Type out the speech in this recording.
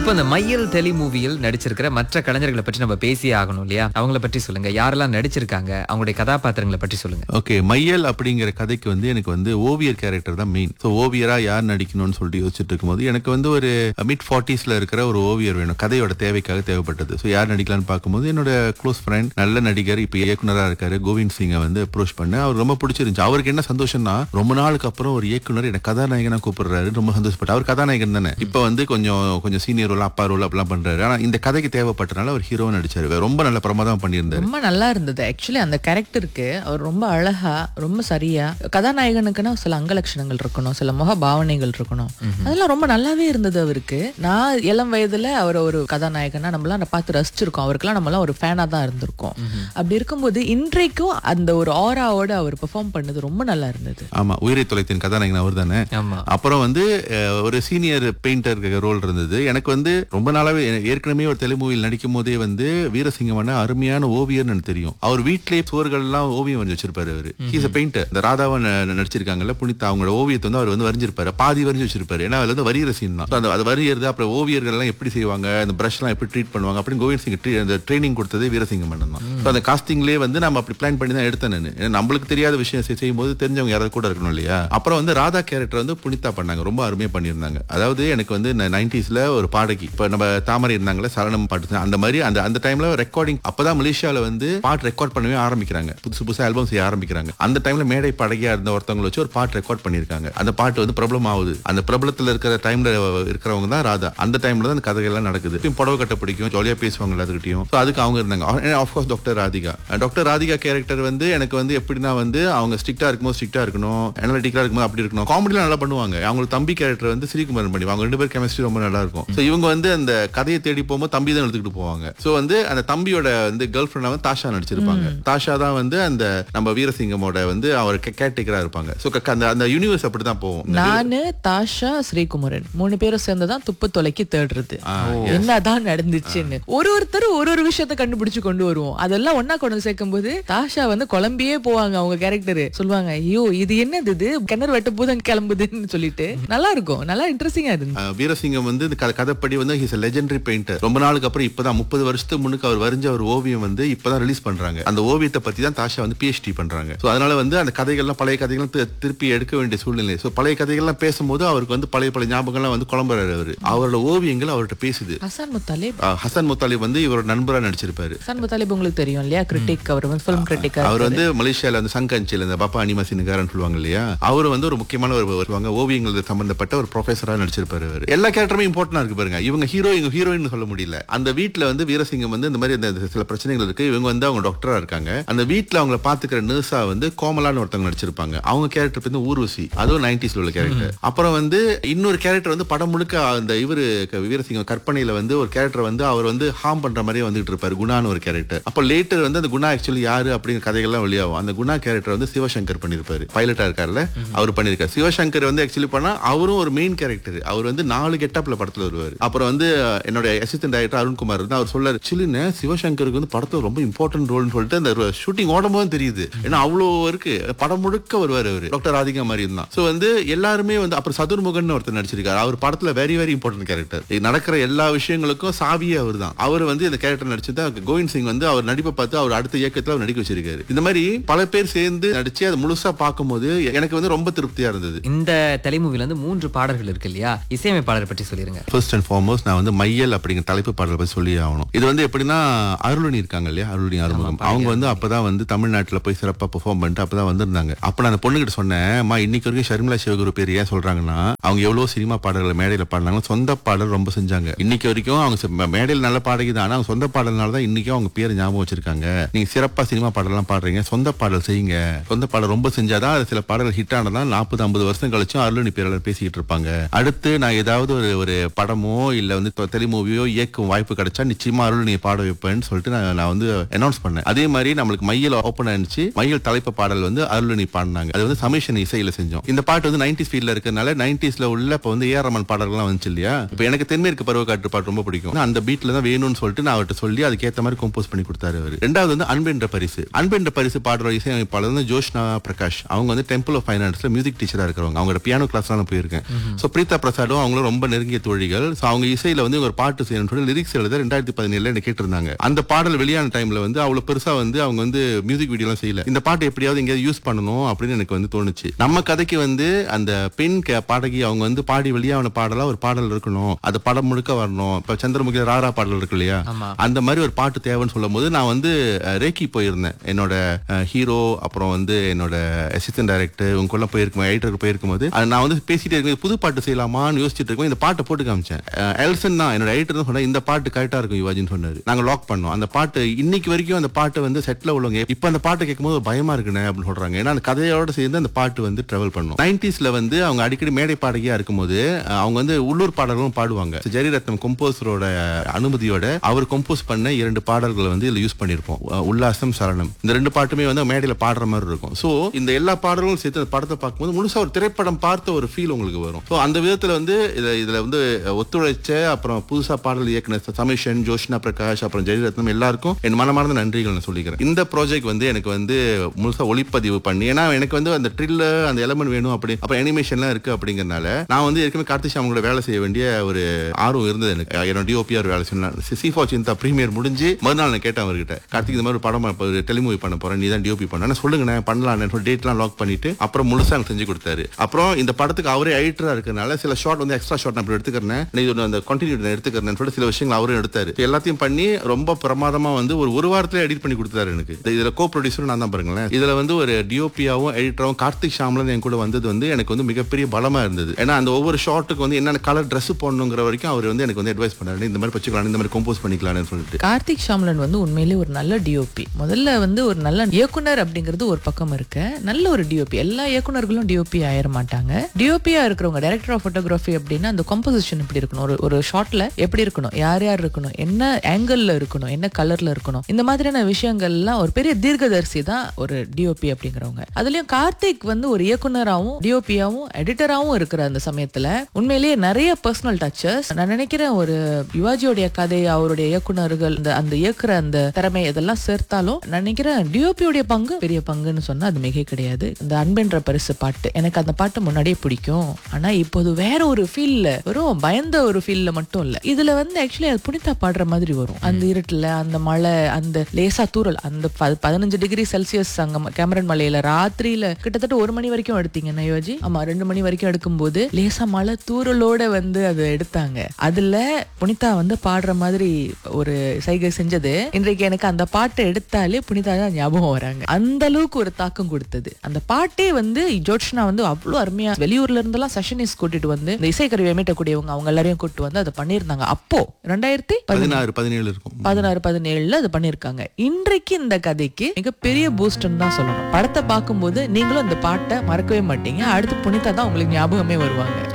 இப்போ இந்த மையல் டெலி மூவியில் நடிச்சிருக்கிற மற்ற கலைஞர்களை பற்றி நம்ம பேசியே ஆகணும் இல்லையா அவங்கள பற்றி சொல்லுங்க யாரெல்லாம் நடிச்சிருக்காங்க அவங்களுடைய கதாபாத்திரங்களை பற்றி சொல்லுங்க ஓகே மையல் அப்படிங்கிற கதைக்கு வந்து எனக்கு வந்து ஓவியர் கேரக்டர் தான் மெயின் ஸோ ஓவியரா யார் நடிக்கணும்னு சொல்லிட்டு யோசிச்சுட்டு இருக்கும்போது எனக்கு வந்து ஒரு மிட் ஃபார்ட்டிஸ்ல இருக்கிற ஒரு ஓவியர் வேணும் கதையோட தேவைக்காக தேவைப்பட்டது ஸோ யார் நடிக்கலாம்னு பார்க்கும்போது என்னோட க்ளோஸ் ஃப்ரெண்ட் நல்ல நடிகர் இப்போ இயக்குனரா இருக்காரு கோவிந்த் சிங்கை வந்து அப்ரோச் பண்ணேன் அவர் ரொம்ப பிடிச்சிருந்துச்சு அவருக்கு என்ன சந்தோஷம்னா ரொம்ப நாளுக்கு அப்புறம் ஒரு இயக்குனர் எனக்கு கதாநாயகனா கூப்பிடுறாரு ரொம்ப சந்தோஷப்பட்டு அவர் கதாநாயகன் தானே இப்போ வந்து கொஞ்சம் கொஞ்சம் சீனியர் ரோல் அப்பா ரோல் அப்படிலாம் பண்றாரு ஆனா இந்த கதைக்கு தேவைப்பட்டனால அவர் ஹீரோவா நடிச்சாரு ரொம்ப நல்ல பிரமாதம் பண்ணியிருந்தாரு ரொம்ப நல்லா இருந்தது ஆக்சுவலி அந்த கேரக்டருக்கு அவர் ரொம்ப அழகா ரொம்ப சரியா கதாநாயகனுக்குன்னா சில அங்கலட்சணங்கள் இருக்கணும் சில முக பாவனைகள் இருக்கணும் அதெல்லாம் ரொம்ப நல்லாவே இருந்தது அவருக்கு நான் இளம் வயதுல அவர் ஒரு கதாநாயகனா நம்மளாம் பார்த்து ரசிச்சிருக்கோம் அவருக்கெல்லாம் நம்மளாம் ஒரு ஃபேனா தான் இருந்திருக்கோம் அப்படி இருக்கும்போது இன்றைக்கும் அந்த ஒரு ஆராவோட அவர் பெர்ஃபார்ம் பண்ணது ரொம்ப நல்லா இருந்தது ஆமா உயிரை தொலைத்தின் கதாநாயகன் அவர் தானே ஆமா அப்புறம் வந்து அஹ், ஒரு சீனியர் பெயிண்டர் ரோல் இருந்தது எனக்கு வந்து ரொம்ப நாளாவே எ- ஏற்கனவே ஒரு தெலுங்கு மூவியில் நடிக்கும் போதே வந்து வீரசிங்கமான அருமையான ஓவியர்னு எனக்கு தெரியும் அவர் வீட்லயே சுவர்கள் எல்லாம் ஓவியம் வரைஞ்சு வச்சிருப்பாரு அவரு ஹீஸ் அ பெயிண்டர் இந்த ராதாவை ந- நடிச்சிருக்காங்கல்ல புனிதா அவங்களோட ஓவியத்தை வந்து அவர் வந்து வரைஞ்சிருப்பாரு பாதி வரைஞ்சு வச்சிருப்பாரு ஏன்னா அதுல வந்து வரிகிற சீன் தான் So, அந்த அது வரையறது அப்புறம் ஓவியர்கள் எல்லாம் எப்படி செய்வாங்க அந்த பிரஷ் எல்லாம் எப்படி ட்ரீட் பண்ணுவாங்க அப்படின்னு கோவிந்த் சிங் ட்ரீ- அந்த ட்ரைனிங் கொடுத்ததே வீரசிங்கம் மன்னன் தான் So, அந்த காஸ்டிங்லேயே வந்து நம்ம அப்படி பிளான் பண்ணி தான் எடுத்தேன் நான் ஏன்னா நம்மளுக்கு தெரியாத விஷயம் செய்- செய்யும்போது தெரிஞ்சவங்க யாராவது கூட இருக்கணும் இல்லையா அப்புறம் வந்து ராதா கேரக்டர் வந்து புனிதா பண்ணாங்க ரொம்ப அருமையா பண்ணியிருந்தாங்க அதாவது எனக்கு வந்து நைன்டிஸ்ல ஒரு பாடகி இப்ப நம்ம தாமரை இருந்தாங்களே சரணம் பாட்டு அந்த மாதிரி அந்த அந்த டைம்ல ரெக்கார்டிங் அப்பதான் மலேசியால வந்து பாட்டு ரெக்கார்ட் பண்ணவே ஆரம்பிக்கிறாங்க புதுசு புதுசா ஆல்பம் செய்ய ஆரம்பிக்கிறாங்க அந்த டைம்ல மேடை பாடகியா இருந்த ஒருத்தவங்களை வச்சு ஒரு பாட்டு ரெக்கார்ட் பண்ணிருக்காங்க அந்த பாட்டு வந்து பிரபலம் ஆகுது அந்த பிரபலத்துல இருக்கிற டைம்ல இருக்கிறவங்க தான் ராதா அந்த டைம்ல தான் அந்த கதைகள்லாம் நடக்குது இப்பயும் புடவை கட்ட பிடிக்கும் ஜாலியா பேசுவாங்க எல்லாத்துக்கிட்டையும் So அதுக்கு அவங்க இருந்தாங்க of course doctor Radhika doctor Radhika character வந்து எனக்கு வந்து எப்படின்னா வந்து அவங்க ஸ்ட்ரிக்டா இருக்கும்போது ஸ்ட்ரிக்டா இருக்கணும் அனலிட்டிக்கா இருக்கும்போது அப்படி இருக்கணும் காமெடிலாம் நல்லா பண்ணுவாங்க அவங்களுக்கு தம்பி கேரக்டர் வந்து ஸ்ரீகுமாரன் பண்ணி அவங்க ரெண்டு பேரும் கெமிஸ்ட்ரி ரொம்ப நல்லா இருக்கும் ஸோ இவங்க வந்து அந்த கதையை தேடி போகும்போது தம்பி தான் எடுத்துக்கிட்டு போவாங்க ஸோ வந்து அந்த தம்பியோட வந்து கேர்ள் ஃப்ரெண்டா வந்து தாஷா நடிச்சிருப்பாங்க தாஷா தான் வந்து அந்த நம்ம வீரசிங்கமோட வந்து அவர் கேட்டேக்கரா இருப்பாங்க ஸோ அந்த அந்த யூனிவர்ஸ் அப்படிதான் போகும் இந்த நானு தாஷா ஸ்ரீகுமரன் மூணு பேரும் சேர்ந்துதான் துப்பு தொலைக்கி தேடுறது என்னதான் நடந்துச்சுன்னு ஒரு ஒருத்தர் ஒரு ஒரு விஷயத்த கண்டுபிடிச்சு கொண்டு வருவோம் அதெல்லாம் ஒன்னா கொண்டு சேர்க்கும் போது தாஷா வந்து குழம்பியே போவாங்க அவங்க கேரக்டர் சொல்லுவாங்க ஐயோ இது என்னது இது கிணறு வெட்ட போதும் கிளம்புதுன்னு சொல்லிட்டு நல்லா இருக்கும் நல்லா இன்ட்ரெஸ்டிங்கா இருந்துச்சு அஹ் வீரசிங்கம் வந்து இந்த க- கதைப்படி வந்து ஹிஸ் லெஜெண்டரி பெயிண்டர் ரொம்ப நாளுக்கு அப்புறம் இப்பதான் முப்பது வருஷத்துக்கு முன்னுக்கு அவர் வரைஞ்ச ஒரு ஓவியம் வந்து இப்பதான் ரிலீஸ் பண்றாங்க அந்த ஓவியத்தை பத்தி தான் தாஷா வந்து பிஹெச்டி பண்றாங்க சோ அதனால வந்து அந்த கதைகள்லாம் பழைய கதைகள்லாம் தி- திருப்பி எடுக்க வேண்டிய சூழ்நிலை சோ பழைய கதைகள்லாம் பேசும்போது அவருக்கு வந்து பழைய பழைய ஞாபகம்லாம் வந்து குழம்புறாரு அவரு அவரோட ஓவியங்கள் அவர்கிட்ட பேசுது ஹசன் முத்தாலிப் அஹ் ஹசன் முத்தாலிப் வந்து இவரோட நண்பரா நடிச்சிருப்பாரு ஹசன் முத்தாலிப் உங்களுக்கு தெரியும் இல்லையா கிரிட்டிக் அவர் வந்து ஃபிலிம் கிரிட்டிக்கா அவர் வந்து மலேசியால வந்து சங்கஞ்சில இந்த பாப்பா அனிமாசினுக்காரன் சொல்லுவாங்க இல்லையா அவர் வந்து ஒரு முக்கியமான ஒரு வருவாங்க ஓவியங்கள் சம்பந்தப்பட்ட ஒரு ப்ரொஃபஸரா நடிச்சிருப்பாரு அவரு எல்லா கேரக்டருமே இம்பார்ட்டன்டா இருக்கு பாருங்க இவங்க ஹீரோ இவங்க ஹீரோயின் சொல்ல முடியல அந்த வீட்ல வந்து வீரசிங்கம் வந்து இந்த மாதிரி இந்த சில பிரச்சனைகள் இருக்கு இவங்க வந்து அவங்க டாக்டரா இருக்காங்க அந்த வீட்ல அவங்கள பாத்துக்கிற நர்ஸா வந்து கோமலான்னு ஒருத்தவங்க நடிச்சிருப்பாங்க அவங்க கேரக்டர் வந்து ஊர்வசி அதுவும் நைன்டிஸ்ல உள்ள கேரக்டர் அப்புறம் வந்து இன்னொரு கேரக்டர் வந்து படம் முழுக்க அந்த இவரு க- வீரசிங்கம் கற்பனையில வந்து ஒரு கேரக்டர் வந்து அவர் வந்து ஹார்ம் பண்ற மாதிரியே வந்துட்டு இருப்பாரு குணான்னு ஒரு கேரக்டர் அப்போ லேட்டர் வந்து அந்த குணா ஆக்சுவலி யாரு அப்படிங்கிற கதைகள்லாம் வெளியாகும் அந்த குணா கேரக்டர் வந்து சிவசங்கர் பண்ணிருப்பாரு பைலட்டா இருக்காருல்ல அவர் பண்ணிருக்காரு சிவசங்கர் வந்து ஆக்சுவலி பண்ணா அவரும் ஒரு மெயின் கேரக்டர் அவர் வந்து நாலு கெட்டப்ல படத்துல வருவாரு அப்புறம் வந்து அஹ், என்னோட அசிஸ்டன்ட் டைரக்டர் அருண்குமார் வந்து அவர் சொல்றாரு சில்லுன்னு சிவசங்கருக்கு வந்து படத்துல ரொம்ப இம்பார்ட்டன்ட் ரோல்னு சொல்லிட்டு அந்த ஷூட்டிங் ஓடும் போது தெரியுது ஏன்னா அவ்வளோ இருக்கு படம் முழுக்க வருவாரு அவரு டாக்டர் ராதிகா மாதிரி இருந்தான் சோ வந்து எல்லாருமே வந்து அப்புறம் சதுர்முகன் ஒருத்தர் நடிச்சிருக்காரு அவர் படத்துல வெரி வெரி இம்பார்ட்டன்ட் கேரக்டர் நடக்கிற எல்லா விஷயங்களுக்கும் சாவியே அவர் தான் அவர் வந்து இந்த கேரக்டர் நடிச்சதா கோவிந்த் சிங் வந்து அவர் நடிப்பை பார்த்து அவர் அடுத்த இயக்கத்துல அவர் நடிக்க வச்சிருக்காரு இந்த மாதிரி பல பேர் சேர்ந்து நடிச்சு அதை முழுசா பார்க்கும்போது எனக்கு வந்து ரொம்ப திருப்தியா இருந்தது இந்த டெலி மூவில வந்து மூன்று பாடல்கள் இருக்கு இல்லையா இசையமைப்பாளர் பற்றி சொல்லிருங்க ஃபர்ஸ்ட் அண்ட் ஃபார்மோஸ்ட் நான் வந்து மையல் அப்படிங்கிற தலைப்பு பாடலை பத்தி சொல்லி ஆகணும் இது வந்து எப்படின்னா அருளினி இருக்காங்க இல்லையா அருளினி அருமுகம் அவங்க வந்து அப்பதான் வந்து தமிழ்நாட்டுல போய் சிறப்பா பெர்ஃபார்ம் பண்ணிட்டு அப்பதான் வந்திருந்தாங்க அப்ப நான் அந்த பொண்ணுகிட்ட சொன்னேன் அம்மா இன்னைக்கு வரைக்கும் ஷர்மிளா சிவகுரு பேர் ஏன் சொல்றாங்கன்னா அவங்க எவ்வளவு சினிமா பாடல்களை மேடையில பாடினாங்க சொந்த பாடல் ரொம்ப செஞ்சாங்க இன்னைக்கு வரைக்கும் அவங்க சி- மேடையில் நல்ல பாடகி தான் ஆனா அவங்க சொந்த பாடல்னால தான் இன்னைக்கும் அவங்க பேர் ஞாபகம் வச்சிருக்காங்க நீங்க சிறப்பா சினிமா பாடலாம் பாடுறீங்க சொந்த பாடல் செய்யுங்க சொந்த பாடல் ரொம்ப செஞ்சாதான் அது சில பாடல்கள் ஹிட் ஆனதான் நாற்பது ஐம்பது வருஷம் கழிச்சும் அருளினி பேராளர் பேசிக்கிட்டு இருப்பாங்க அடுத்து நான் ஏதாவது ஒரு ஒரு படமோ இல்ல வந்து தெலி மூவியோ இயக்கும் வாய்ப்பு கிடைச்சா நிச்சயமா அருளினியை பாட வைப்பேன்னு சொல்லிட்டு நான் நான் வந்து அனௌன்ஸ் பண்ணேன் அதே மாதிரி நம்மளுக்கு மையல் ஓப்பன் ஆனிச்சு மையல் தலைப்பு பாடல் வந்து அருளினி பாடினாங்க அது வந்து சமீஷன் இசையில செஞ்சோம் இந்த பாட்டு வந்து நைன்டி ஃபீல்ட்ல இருக்கறனால நைன்டிஸ்ல உள்ள இப்ப வந்து ஏஆர் ரமன் பாடல்கள்லாம் வந்துச்சு இல்லையா இப்ப எனக்கு தென்மேற்கு பருவக்காற்று பாட்டு ரொம்ப பிடிக்கும் அந்த பீட்ல தான் வேணும்னு சொல்லிட்டு நான் அவர்கிட்ட சொல்லி அதுக்கேத்த மாதிரி கம்போஸ் பண்ணி கொடுத்தாரு அவரு ரெண்டாவது வந்து அன்பென்ற பரிசு அன்பென்ற பரிசு பாடுற இசையமைப்பாளர் வந்து ஜோஷ்னா பிரகாஷ் அவங்க வந்து டெம்பிள் ஆஃப் ஃபைனான்ஸ்ல மியூசிக் டீச்சரா இருக்கிறவங்க அவங்களோட பியானோ கிளாஸ் நான் போயிருக்கேன் சோ பிரீதா பிரசாடும் அவங்களும் ரொம்ப நெருங்கிய தோழிகள் சோ அவங்க இசையில வந்து ஒரு பாட்டு செய்யணும்னு சொல்லி லிரிக்ஸ் எழுத ரெண்டாயிரத்தி பதினேழுல என்ன கேட்டிருந்தாங்க அந்த பாடல் வெளியான டைம்ல வந்து அவ்வளவு பெருசா வந்து அவங்க வந்து மியூசிக் வீடியோ எல்லாம் செய்யல இந்த பாட்டு எப்படியாவது எங்கேயாவது யூஸ் பண்ணணும் அப்படின்னு எனக்கு வந்து தோணுச்சு நம்ம கதைக்கு வந்து அந்த பெண் கே- பாடகி அவங்க வந்து பாடி வெளியான பாடலா ஒரு பாடல் இருக்கணும் அது படம் முழுக்க வரணும் இப்ப சந்திரமுகி ராரா பாடல் இருக்கு இல்லையா ஆமா. அந்த மாதிரி ஒரு பாட்டு தேவைன்னு சொல்லும் போது நான் வந்து அஹ், ரேக்கி போயிருந்தேன் என்னோட ஹீரோ அப்புறம் வந்து என்னோட அசிஸ்டன்ட் டைரக்டர் உங்க போயிருக்கும் எடிட்டர் போயிருக்கும் போது அது நான் வந்து பேசிட்டே இருக்கும் புது பாட்டு செய்யலாமான்னு யோசிச்சுட்டு இருக்கோம் இந்த பாட்டை போட்டு காமிச்சேன் அஹ், எல்சன் தான் என்னோட எடிட்டர் தான் சொன்னா இந்த பாட்டு கரெக்டா இருக்கும் யுவாஜின்னு சொன்னாரு நாங்க லாக் பண்ணோம் அந்த பாட்டு இன்னைக்கு வரைக்கும் அந்த பாட்டு வந்து செட்ல உள்ளவங்க இப்ப அந்த பாட்டை கேட்கும்போது பயமா இருக்குண்ணே அப்படின்னு சொல்றாங்க ஏன்னா அந்த கதையோட சேர்ந்து அந்த பாட்டு வந்து டிராவல் பண்ணும் நைன்டிஸ்ல வந்து அவங்க அடிக்கடி மேடை பாடகியா இருக்கும்போது அஹ், அவங்க வந்து உள்ளூர் பாடல்களும் பாடுவாங்க ஜெரிரத்னம் கம்போசரோட அனுமதியோட அவர் கம்போஸ் பண்ண இரண்டு பாடல்களை வந்து இதுல யூஸ் பண்ணிருப்போம் அஹ், உல்லாசம் சரணம் இந்த ரெண்டு பாட்டுமே வந்து மேடையில பாடுற மாதிரி இருக்கும் சோ இந்த எல்லா பாடல்களும் சேர்த்து அந்த படத்தை பார்க்கும்போது முழுசா ஒரு திரைப்படம் பார்த்த ஒரு ஃபீல் உங்களுக்கு வரும் சோ அந்த விதத்துல வந்து இதுல இதுல வந்து ஒத்துழைச்ச அப்புறம் புதுசா பாடல் இயக்குனர் சமீஷன் ஜோஷ்னா பிரகாஷ் அப்புறம் ஜெயரத்னம் எல்லாருக்கும் என் மனமார்ந்த நன்றிகள் நான் சொல்லிக்கிறேன் இந்த ப்ராஜெக்ட் வந்து எனக்கு வந்து முழுசா ஒளிப்பதிவு பண்ணி ஏன்னா எனக்கு வந்து அந்த ட்ரில்ல அந்த எலமெண்ட் வேணும் அப்படி அப்புறம் அனிமேஷன்லாம் இருக்கு அப்படிங்கறனால நான் வந்து ஏற்கனவே கார்த்திக் ஷாம் கூட வேலை செய்ய வேண்டிய ஒரு ஆர்வம் இருந்தது எனக்கு என்னோட டிஓபிஆர் வேலை செய்யணும் சிஃபா சிந்தா ப்ரீமியர் முடிஞ்சு மறுநாள் நான் கேட்டேன் அவர்கிட்ட கார்த்திக் இந்த மாதிரி ஒரு படம் இப்ப ஒரு டெலிமூவி பண்ண போறேன் நீ தான் டிஓபி பண்ண சொல்லுங்க பண்ணலாம் சொல்லி டேட்லாம் லாக் பண்ணிட்டு அப்புறம் முழுசா எனக்கு செஞ்சு கொடுத்தாரு அப்புறம் இந்த படத்துக்கு அவரே எடிட்டரா இருக்கறனால சில ஷாட் வந்து எக்ஸ்ட்ரா ஷாட் நான் இப்படி எடுத்துக்கிறேன் நீ இது அந்த கண்டினியூ நான் எடுத்துக்கிறேன் சொல்லி சில விஷயங்கள் அவரும் எடுத்தாரு இது எல்லாத்தையும் பண்ணி ரொம்ப பிரமாதமா வந்து ஒரு ஒரு வாரத்துல எடிட் பண்ணி கொடுத்தாரு எனக்கு இது- இதுல கோ ப்ரொடியூசரும் நான் தான் பாருங்களேன் இதுல வந்து ஒரு டிஓபியாவும் எடிட்டரும் கார்த்திக் ஷாம்லன் என் கூட வந்தது வந்து எனக்கு வந்து மிகப்பெரிய பலமா இருந்தது ஏன்னா அந்த ஒவ்வொரு ஷாட்டுக்கு வந்து என்னென்ன கலர் Dress போடணுங்கிற வரைக்கும் அவர் வந்து எனக்கு வந்து அட்வைஸ் பண்ணாரு இந்த மாதிரி வச்சுக்கலாம் இந்த மாதிரி கம்போஸ் பண்ணிக்கலாம்னு சொல்லிட்டு கார்த்திக் ஷாம்லன் வந்து உண்மையிலேயே ஒரு நல்ல டிஓபி முதல்ல வந்து ஒரு நல்ல இயக்குனர் அப்படிங்கிறது ஒரு பக்கம் இருக்கு நல்ல ஒரு டிஓபி எல்லா இயக்குனர்களும் டிஓபி ஆயிட மாட்டாங்க டிஓபியா இருக்கிறவங்க டைரக்டர் ஆஃப் போட்டோகிராஃபி அப்படின்னா அந்த கம்போசிஷன் எப்படி இருக்கணும் ஒரு ஒரு ஷாட்ல எப்படி இருக்கணும் யார் யார் இருக்கணும் என்ன ஆங்கிள் இருக்கணும் என்ன கலர்ல இருக்கணும் இந்த மாதிரியான விஷயங்கள்லாம் ஒரு பெரிய தீர்க்கதரிசி தான் ஒரு டிஓபி அப்படிங்கிறவங்க அதுலயும் கார்த்திக் வந்து ஒரு இயக்குனராகவும் டிஓபியாவும் எடிட்டராகவும் இருக்கிற அந்த சமயத்துல உண்மையிலேயே நிறைய பர்சனல் டச்சஸ் நான் நினைக்கிறேன் ஒரு யுவாஜியோடைய கதை அவருடைய இயக்குனர்கள் அந்த அந்த இயக்குற அந்த திறமை இதெல்லாம் சேர்த்தாலும் நான் நினைக்கிறேன் டிஓபியோடைய பங்கு பெரிய பங்குன்னு சொன்னா அது மிகை கிடையாது இந்த அன்பென்ற பரிசு பாட்டு எனக்கு அந்த பாட்டு முன்னாடியே பிடிக்கும் ஆனா இப்போது வேற ஒரு ஃபீல்ல வெறும் பயந்த ஒரு ஃபீல்ல மட்டும் இல்ல இதுல வந்து ஆக்சுவலி அது புனிதா பாடுற மாதிரி வரும் அந்த இருட்டுல அந்த மழை அந்த லேசா தூறல் அந்த ப- பதினஞ்சு டிகிரி செல்சியஸ் அங்க கேமரன் மலையில ராத்திரியில கிட்டத்தட்ட ஒரு மணி வரைக்கும் எடுத்தீங்க நயோஜி ஆமா ரெண்டு மணி வரைக்கும் எடுக்கும்போது லேசா மழை தூறலோட வந்து அதை எடுத்தாங்க அதுல புனிதா வந்து பாடுற மாதிரி ஒரு சைகை செஞ்சது இன்றைக்கு எனக்கு அந்த பாட்டை எடுத்தாலே புனிதா தான் ஞாபகம் வராங்க அந்த அளவுக்கு ஒரு தாக்கம் கொடுத்தது அந்த பாட்டே வந்து ஜோட்ஷ்னா வந்து அவ்வளவு அருமையா வெளியூர்ல இருந்தெல்லாம் செஷனிஸ் கூட்டிட்டு வந்து இந்த இசைக்கருவி மீட்டக்கூடியவங்க அவங்க எல்லாரையும் கூட்டிட்டு வந்து அதை பண்ணியிருந்தாங்க அப்போ ரெண்டாயிரத்தி பதினாறு பதினேழு இருக்கும் பதினாறு பதினேழுல அது பண்ணிருக்காங்க இன்றைக்கு இந்த கதைக்கு மிகப்பெரிய பூஸ்ட்னு தான் சொல்லணும் படத்தை பார்க்கும்போது நீங்களும் அந்த பாட்டை மறக்கவே மாட்டீங்க அடுத்து புனிதா தான் உங்களுக்கு ஞாபகமே வருவாங்க